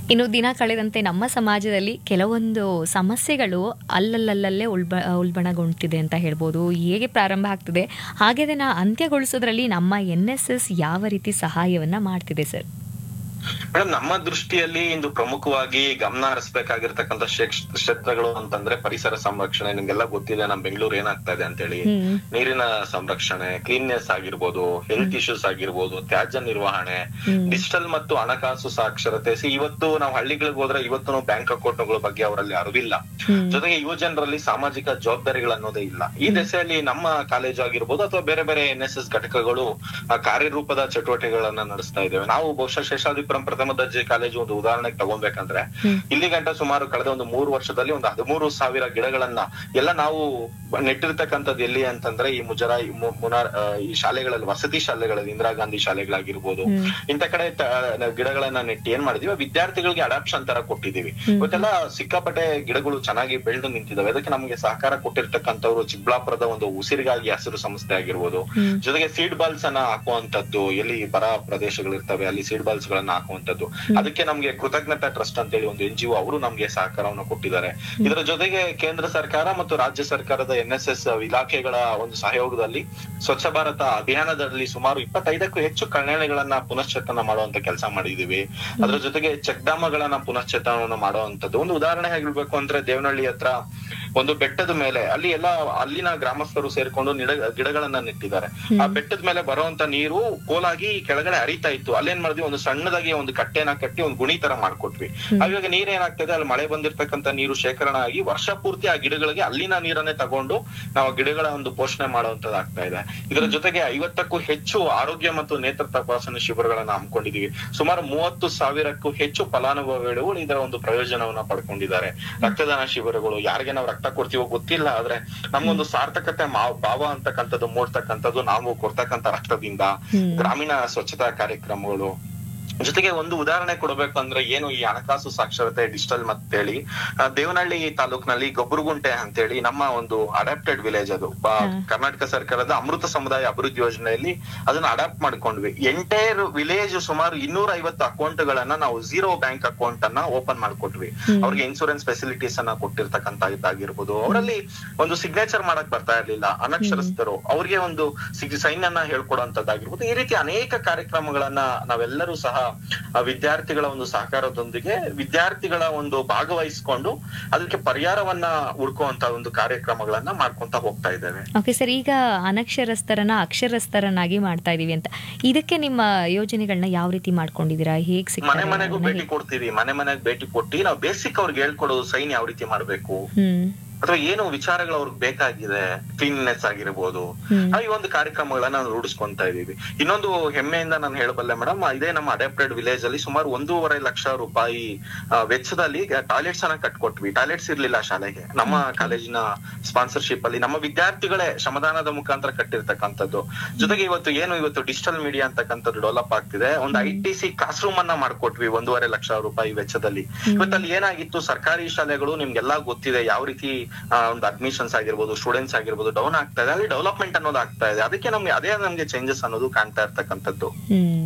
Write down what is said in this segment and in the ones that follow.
ಇನ್ನು ದಿನ ಕಳೆದಂತೆ ನಮ್ಮ ಸಮಾಜದಲ್ಲಿ ಕೆಲವೊಂದು ಸಮಸ್ಯೆಗಳು ಅಲ್ಲಲ್ಲಲ್ಲೇ ಉಲ್ಬ ಉಲ್ಬಣಗೊಂಡಿದೆ ಅಂತ ಹೇಳ್ಬೋದು ಹೇಗೆ ಪ್ರಾರಂಭ ಆಗ್ತಿದೆ ಹಾಗೆ ಅದನ್ನು ಅಂತ್ಯಗೊಳಿಸೋದ್ರಲ್ಲಿ ನಮ್ಮ ಎನ್ ಎಸ್ ಎಸ್ ಯಾವ ರೀತಿ ಸಹಾಯವನ್ನ ಮಾಡ್ತಿದೆ ಸರ್ ಮೇಡಮ್ ನಮ್ಮ ದೃಷ್ಟಿಯಲ್ಲಿ ಇಂದು ಪ್ರಮುಖವಾಗಿ ಗಮನ ಹರಿಸಬೇಕಾಗಿರ್ತಕ್ಕಂಥ ಕ್ಷೇತ್ರಗಳು ಅಂತಂದ್ರೆ ಪರಿಸರ ಸಂರಕ್ಷಣೆ ನಿಮ್ಗೆಲ್ಲ ಗೊತ್ತಿದೆ ನಮ್ ಬೆಂಗಳೂರು ಏನಾಗ್ತಾ ಇದೆ ಅಂತೇಳಿ ಹ್ಮ್ ನೀರಿನ ಸಂರಕ್ಷಣೆ ಕ್ಲೀನ್ನೆಸ್ ಆಗಿರ್ಬೋದು ಹೆಲ್ತ್ ಇಶ್ಯೂಸ್ ಆಗಿರ್ಬೋದು ತ್ಯಾಜ್ಯ ನಿರ್ವಹಣೆ ಹ್ಮ್. ಡಿಜಿಟಲ್ ಮತ್ತು ಹಣಕಾಸು ಸಾಕ್ಷರತೆ ಸಿ ಇವತ್ತು ನಾವು ಹಳ್ಳಿಗಳಿಗೆ ಹೋದ್ರೆ ಇವತ್ತು ಬ್ಯಾಂಕ್ ಅಕೌಂಟ್ಗಳ ಬಗ್ಗೆ ಅವರಲ್ಲಿ ಅರಿವಿಲ್ಲ ಹ್ಮ್ ಜೊತೆಗೆ ಯುವ ಜನರಲ್ಲಿ ಸಾಮಾಜಿಕ ಜವಾಬ್ದಾರಿಗಳು ಅನ್ನೋದೇ ಇಲ್ಲ ಈ ದೆಸೆಯಲ್ಲಿ ನಮ್ಮ ಕಾಲೇಜು ಆಗಿರ್ಬೋದು ಅಥವಾ ಬೇರೆ ಬೇರೆ ಎನ್ ಎಸ್ ಎಸ್ ಘಟಕಗಳು ಆ, ಕಾರ್ಯರೂಪದ ಚಟುವಟಿಕೆಗಳನ್ನ ನಡೆಸ್ತಾ ಇದ್ದೇವೆ ನಾವು ಬಹುಶಃ ಶೇಷಾದ್ರಿಪುರಂ ಪ್ರಥಮ ದರ್ಜೆ ಕಾಲೇಜು ಒಂದು ಉದಾಹರಣೆಗೆ ತಗೊಬೇಕಂದ್ರೆ ಹ್ಮ್. ಇಲ್ಲಿ ಗಂಟ ಸುಮಾರು ಕಳೆದ ಒಂದು ಮೂರು ವರ್ಷದಲ್ಲಿ ಒಂದು ಹದಿಮೂರು ಸಾವಿರ ಗಿಡಗಳನ್ನ ಎಲ್ಲ ನಾವು ನೆಟ್ಟಿರ್ತಕ್ಕಂಥದ್ದು ಎಲ್ಲಿ ಅಂತಂದ್ರೆ ಈ ಮುಜರಾ ಈ ಮು- ಮುನಾರ್ ಆ, ಈ ಶಾಲೆಗಳಲ್ಲಿ ವಸತಿ ಶಾಲೆಗಳಲ್ಲಿ ಇಂದಿರಾ ಗಾಂಧಿ ಶಾಲೆಗಳಾಗಿರ್ಬೋದು ಹ್ಮ್. ಇಂಥ ಕಡೆ ತ- ನಾವು ಗಿಡಗಳನ್ನ ನೆಟ್ಟಿ ಏನ್ ಮಾಡಿದೀವಿ ವಿದ್ಯಾರ್ಥಿಗಳಿಗೆ ಅಡಾಪ್ಷನ್ ತರ ಕೊಟ್ಟಿದೀವಿ ಹ್ಮ್. ಇವತ್ತೆಲ್ಲ ಸಿಕ್ಕಾಪಟ್ಟೆ ಗಿಡಗಳು ಚೆನ್ನಾಗಿ ಬೆಳೆದು ನಿಂತಿದಾವೆ ಅದಕ್ಕೆ ನಮಗೆ ಸಹಕಾರ ಕೊಟ್ಟಿರ್ತಕ್ಕಂಥವ್ರು ಚಿಕ್ಕಬಳ್ಳಾಪುರದ ಒಂದು ಉಸಿರಿಗಾಗಿ ಹಸಿರು ಸಂಸ್ಥೆ ಆಗಿರ್ಬೋದು ಹ್ಮ್. ಜೊತೆಗೆ ಸೀಡ್ ಬಾಲ್ಸ್ ಅನ್ನ ಹಾಕುವಂತದ್ದು ಎಲ್ಲಿ ಬರ ಪ್ರದೇಶಗಳಿರ್ತವೆ ಅಲ್ಲಿ ಸೀಡ್ ಬಾಲ್ಸ್ ಗಳನ್ನ ಹಾಕುವಂತದ್ದು ಅದಕ್ಕೆ ನಮ್ಗೆ ಕೃತಜ್ಞತಾ ಟ್ರಸ್ಟ್ ಅಂತ ಹೇಳಿ ಒಂದು ಎನ್ ಜಿ ಅವರು ನಮ್ಗೆ ಸಹಕಾರವನ್ನು ಕೊಟ್ಟಿದ್ದಾರೆ ಇದರ ಜೊತೆಗೆ ಕೇಂದ್ರ ಸರ್ಕಾರ ಮತ್ತು ರಾಜ್ಯ ಸರ್ಕಾರದ ಎನ್ ಎಸ್ ಎಸ್ ಇಲಾಖೆಗಳ ಒಂದು ಸಹಯೋಗದಲ್ಲಿ ಸ್ವಚ್ಛ ಭಾರತ ಅಭಿಯಾನದಲ್ಲಿ ಸುಮಾರು ಇಪ್ಪತ್ತೈದಕ್ಕೂ ಹೆಚ್ಚು ಕಲ್ಯಾಣಿಗಳನ್ನ ಪುನಶ್ಚೇತನ ಮಾಡುವಂತ ಕೆಲಸ ಮಾಡಿದೀವಿ ಅದರ ಜೊತೆಗೆ ಚೆಕ್ ಡ್ಯಾಮ್ಗಳನ್ನ ಪುನಶ್ಚೇತನವನ್ನು ಮಾಡುವಂತದ್ದು ಒಂದು ಉದಾಹರಣೆ ಹೇಳ್ಬೇಕು ಅಂದ್ರೆ ದೇವನಹಳ್ಳಿ ಹತ್ರ ಒಂದು ಬೆಟ್ಟದ ಮೇಲೆ ಅಲ್ಲಿ ಎಲ್ಲ ಅಲ್ಲಿನ ಗ್ರಾಮಸ್ಥರು ಸೇರ್ಕೊಂಡು ನಿಡ- ಗಿಡಗಳನ್ನ ನೆಟ್ಟಿದ್ದಾರೆ ಆ ಬೆಟ್ಟದ ಮೇಲೆ ಬರುವಂತ ನೀರು ಪೋಲಾಗಿ ಕೆಳಗಡೆ ಹರಿತಾ ಇತ್ತು ಅಲ್ಲೇನ್ ಮಾಡಿದ್ವಿ ಒಂದು ಸಣ್ಣದಾಗಿ ಒಂದು ಕಟ್ಟೆನ ಕಟ್ಟಿ ಒಂದು ಗುಣಿ ತರ ಮಾಡ್ಕೊಟ್ವಿ ಇವಾಗ ನೀರ್ ಏನಾಗ್ತದೆ ಅಲ್ಲಿ ಮಳೆ ಬಂದಿರ್ತಕ್ಕಂಥ ನೀರು ಶೇಖರಣೆ ಆಗಿ ವರ್ಷ ಪೂರ್ತಿ ಆ ಗಿಡಗಳಿಗೆ ಅಲ್ಲಿನ ನೀರನ್ನೇ ತಗೊಂಡು ನಾವು ಆ ಗಿಡಗಳ ಒಂದು ಪೋಷಣೆ ಮಾಡುವಂತದ್ದು ಆಗ್ತಾ ಇದೆ ಇದರ ಜೊತೆಗೆ ಐವತ್ತಕ್ಕೂ ಹೆಚ್ಚು ಆರೋಗ್ಯ ಮತ್ತು ನೇತ್ರ ತಪಾಸಣೆ ಶಿಬಿರಗಳನ್ನ ಹಮ್ಮಿಕೊಂಡಿದೀವಿ ಸುಮಾರು ಮೂವತ್ತು ಸಾವಿರಕ್ಕೂ ಹೆಚ್ಚು ಫಲಾನುಭವಿಗಳು ಇದರ ಒಂದು ಪ್ರಯೋಜನವನ್ನ ಪಡ್ಕೊಂಡಿದ್ದಾರೆ ರಕ್ತದಾನ ಶಿಬಿರಗಳು ಯಾರಿಗೆ ನಾವು ರಕ್ತ ಕೊಡ್ತೀವೋ ಗೊತ್ತಿಲ್ಲ ಆದ್ರೆ ನಮ್ಗೊಂದು ಸಾರ್ಥಕತೆ ಮಾ- ಭಾವ ಅಂತಕ್ಕಂಥದ್ದು ಮೂಡ್ತಕ್ಕಂಥದ್ದು ನಾವು ಕೊಡ್ತಕ್ಕಂಥ ರಕ್ತದಿಂದ ಹ್ಮ್. ಗ್ರಾಮೀಣ ಸ್ವಚ್ಛತಾ ಕಾರ್ಯಕ್ರಮಗಳು ಜೊತೆಗೆ ಒಂದು ಉದಾಹರಣೆ ಕೊಡಬೇಕು ಅಂದ್ರೆ ಏನು ಈ ಹಣಕಾಸು ಸಾಕ್ಷರತೆ ಡಿಜಿಟಲ್ ಅಂತೇಳಿ ಆ, ದೇವನಹಳ್ಳಿ ತಾಲೂಕಿನಲ್ಲಿ ಗೊಬ್ಬರಗುಂಟೆ ಅಂತೇಳಿ ನಮ್ಮ ಒಂದು ಅಡಾಪ್ಟೆಡ್ ವಿಲೇಜ್ ಅದು ಬ- ಹಾ. ಕರ್ನಾಟಕ ಸರ್ಕಾರದ ಅಮೃತ ಸಮುದಾಯ ಅಭಿವೃದ್ಧಿ ಯೋಜನೆಯಲ್ಲಿ ಅದನ್ನ ಅಡಾಪ್ಟ್ ಮಾಡ್ಕೊಂಡ್ವಿ ಎಂಟೈರ್ ವಿಲೇಜ್ ಸುಮಾರು ಇನ್ನೂರ ಐವತ್ತು ಅಕೌಂಟ್ ಗಳನ್ನ ನಾವು ಝೀರೋ ಬ್ಯಾಂಕ್ ಅಕೌಂಟ್ ಅನ್ನ ಓಪನ್ ಮಾಡ್ಕೊಟ್ವಿ ಹ್ಮ್. ಅವ್ರಿಗೆ ಇನ್ಸೂರೆನ್ಸ್ ಫೆಸಿಲಿಟೀಸ್ ಅನ್ನ ಕೊಟ್ಟಿರ್ತಕ್ಕಂತ ಇದಾಗಿರ್ಬೋದು ಅವರಲ್ಲಿ ಒಂದು ಸಿಗ್ನೇಚರ್ ಮಾಡಕ್ ಬರ್ತಾ ಇರ್ಲಿಲ್ಲ ಅನಕ್ಷರಸ್ಥರು ಅವ್ರಿಗೆ ಒಂದು ಸೈನ್ ಅನ್ನ ಹೇಳ್ಕೊಡುವಂತದ್ದಾಗಿರ್ಬೋದು ಈ ರೀತಿ ಅನೇಕ ಕಾರ್ಯಕ್ರಮಗಳನ್ನ ನಾವೆಲ್ಲರೂ ಸಹ ಆ ವಿದ್ಯಾರ್ಥಿಗಳ ಒಂದು ಸಹಕಾರದೊಂದಿಗೆ ವಿದ್ಯಾರ್ಥಿಗಳ ಒಂದು ಭಾಗವಹಿಸ್ಕೊಂಡು ಅದಕ್ಕೆ ಪರಿಹಾರವನ್ನ ಹುಡ್ಕುವಂತ ಒಂದು ಕಾರ್ಯಕ್ರಮಗಳನ್ನ ಮಾಡ್ಕೊಂತ ಹೋಗ್ತಾ ಇದ್ದೇವೆ ಓಕೆ ಸರ್ ಈಗ ಅನಕ್ಷರಸ್ಥರನ್ನ ಅಕ್ಷರಸ್ಥರನ್ನಾಗಿ ಮಾಡ್ತಾ ಇದೀವಿ ಅಂತ ಇದಕ್ಕೆ ನಿಮ್ಮ ಯೋಜನೆಗಳನ್ನ ಯಾವ ರೀತಿ ಮಾಡ್ಕೊಂಡಿದ್ದೀರಾ ಹೇಗ್ ಮನೆ ಸಿಗ್ತಾರೆ ಮನೆಗೂ ಅದನ್ನ ಭೇಟಿ ಕೊಡ್ತೀವಿ ಮನೆ ಮನೆಗ್ ಭೇಟಿ ಕೊಟ್ಟು ನಾವು ಬೇಸಿಕ್ ಅವ್ರಿಗೆ ಹೇಳ್ಕೊಡೋದು ಸೈನ್ ಯಾವ ರೀತಿ ಮಾಡ್ಬೇಕು ಹ್ಮ್ ಅಥವಾ ಏನು ವಿಚಾರಗಳು ಅವ್ರಿಗೆ ಬೇಕಾಗಿದೆ ಕ್ಲೀನ್ನೆಸ್ ಆಗಿರ್ಬೋದು ಹ್ಮ್. ಆ, ಈ ಒಂದು ಕಾರ್ಯಕ್ರಮಗಳನ್ನ ನಾವು ರೂಢಿಸ್ಕೊಂತಾ ಇದೀವಿ ಇನ್ನೊಂದು ಹೆಮ್ಮೆಯಿಂದ ನಾನು ಹೇಳಬಲ್ಲೆ ಮೇಡಮ್ ಇದೇ ನಮ್ಮ ಅಡಾಪ್ಟೆಡ್ ವಿಲೇಜ್ ಅಲ್ಲಿ ಸುಮಾರು ಒಂದೂವರೆ ಲಕ್ಷ ರೂಪಾಯಿ ಆ, ವೆಚ್ಚದಲ್ಲಿ ಟಾಯ್ಲೆಟ್ಸ್ ಅನ್ನ ಕಟ್ಕೊಟ್ವಿ ಟಾಯ್ಲೆಟ್ಸ್ ಇರ್ಲಿಲ್ಲ ಶಾಲೆಗೆ ನಮ್ಮ ಕಾಲೇಜಿನ ಸ್ಪಾನ್ಸರ್ಶಿಪ್ ಅಲ್ಲಿ ನಮ್ಮ ವಿದ್ಯಾರ್ಥಿಗಳೇ ಶ್ರಮದಾನದ ಮುಖಾಂತರ ಕಟ್ಟಿರ್ತಕ್ಕಂಥದ್ದು ಜೊತೆಗೆ ಇವತ್ತು ಏನು ಇವತ್ತು ಡಿಜಿಟಲ್ ಮೀಡಿಯಾ ಅಂತಕ್ಕಂಥದ್ದು ಡೆವಲಪ್ ಆಗ್ತಿದೆ ಒಂದು I T C classroom ಅನ್ನ ಮಾಡ್ಕೊಟ್ವಿ ಒಂದೂವರೆ ಲಕ್ಷ ರೂಪಾಯಿ ವೆಚ್ಚದಲ್ಲಿ ಇವತ್ತಲ್ಲಿ ಏನಾಗಿತ್ತು ಸರ್ಕಾರಿ ಶಾಲೆಗಳು ನಿಮ್ಗೆಲ್ಲಾ ಗೊತ್ತಿದೆ ಯಾವ ರೀತಿ ಆ, ಒಂದು ಅಡ್ಮಿಷನ್ಸ್ ಆಗಿರ್ಬೋದು ಸ್ಟೂಡೆಂಟ್ಸ್ ಆಗಿರ್ಬೋದು ಡೌನ್ ಆಗ್ತಾ ಇದೆ ಅಲ್ಲಿ ಡೆವಲಪ್ಮೆಂಟ್ ಅನ್ನೋದು ಆಗ್ತಾ ಇದೆ ಅದಕ್ಕೆ ನಮ್ಗೆ ಅದೇ ನಮ್ಗೆ ಚೇಂಜಸ್ ಅನ್ನೋದು ಕಾಣ್ತಾ ಇರ್ತಕ್ಕಂಥದ್ದು ಹ್ಮ್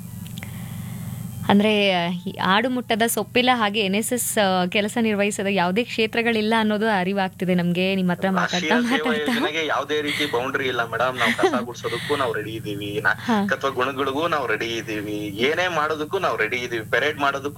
ಅಂದ್ರೆ ಈ ಆಡು ಮುಟ್ಟದ ಸೊಪ್ಪಿಲ್ಲ ಹಾಗೆ ಎನ್ ಎಸ್ ಎಸ್ ಕೆಲಸ ನಿರ್ವಹಿಸದ ಯಾವುದೇ ಕ್ಷೇತ್ರಗಳಿಲ್ಲ ಅನ್ನೋದು ಅರಿವಾಗ್ತಿದೆ ನಮ್ಗೆ ನಿಮ್ಮ ಹತ್ರ ರಾಷ್ಟ್ರೀಯ ಮಾತಾಡ್ತಾ ಸೇವಾ ಮಾತಾಡ್ತಾ ಯೋಜನೆಗೆ ಯಾವುದೇ ರೀತಿ ಬೌಂಡ್ರಿ ಇಲ್ಲ ಮೇಡಮ್ ನಾವು ಕಸ ಗುಡ್ಸೋದಕ್ಕೂ ನಾವು ರೆಡಿ ಇದೀವಿ ಹಾ. ನಾಯಕತ್ವ ಗುಣಗಳಿಗೂ ನಾವು ರೆಡಿ ಇದೀವಿ ಏನೇ ಮಾಡೋದಕ್ಕೂ ನಾವು ರೆಡಿ ಇದೀವಿ ಪೆರೇಡ್ ಮಾಡೋದಕ್ಕೂ